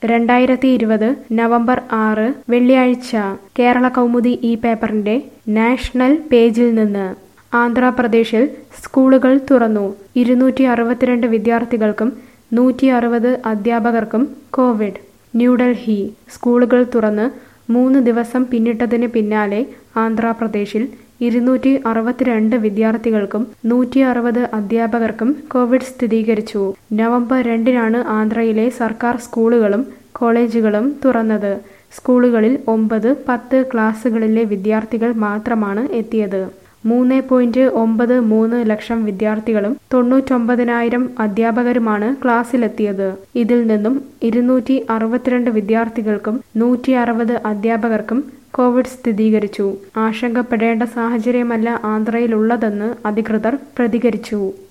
രണ്ടായിരത്തി ഇരുപത് നവംബർ ആറ് വെള്ളിയാഴ്ച കേരള കൗമുദി ഈ പേപ്പറിന്റെ നാഷണൽ പേജിൽ നിന്ന് ആന്ധ്രാപ്രദേശിൽ സ്കൂളുകൾ തുറന്നു ഇരുന്നൂറ്റി അറുപത്തിരണ്ട് വിദ്യാർത്ഥികൾക്കും നൂറ്റി അറുപത് അധ്യാപകർക്കും കോവിഡ് ന്യൂഡൽഹി സ്കൂളുകൾ തുറന്ന് മൂന്ന് ദിവസം പിന്നിട്ടതിന് പിന്നാലെ ആന്ധ്രാപ്രദേശിൽ ഇരുന്നൂറ്റി അറുപത്തിരണ്ട് വിദ്യാർത്ഥികൾക്കും നൂറ്റി അറുപത് അധ്യാപകർക്കും കോവിഡ് സ്ഥിരീകരിച്ചു നവംബർ രണ്ടിനാണ് ആന്ധ്രയിലെ സർക്കാർ സ്കൂളുകളും കോളേജുകളും തുറന്നത് സ്കൂളുകളിൽ ഒമ്പത് പത്ത് ക്ലാസ്സുകളിലെ വിദ്യാർത്ഥികൾ മാത്രമാണ് എത്തിയത് മൂന്ന് പോയിന്റ് ഒമ്പത് മൂന്ന് ലക്ഷം വിദ്യാർത്ഥികളും തൊണ്ണൂറ്റൊമ്പതിനായിരം അധ്യാപകരുമാണ് ക്ലാസ്സിലെത്തിയത് ഇതിൽ നിന്നും ഇരുന്നൂറ്റി അറുപത്തിരണ്ട് വിദ്യാർത്ഥികൾക്കും നൂറ്റി അറുപത് അധ്യാപകർക്കും കോവിഡ് സ്ഥിരീകരിച്ചു ആശങ്കപ്പെടേണ്ട സാഹചര്യമല്ല ആന്ധ്രയിലുള്ളതെന്ന് അധികൃതർ പ്രതികരിച്ചു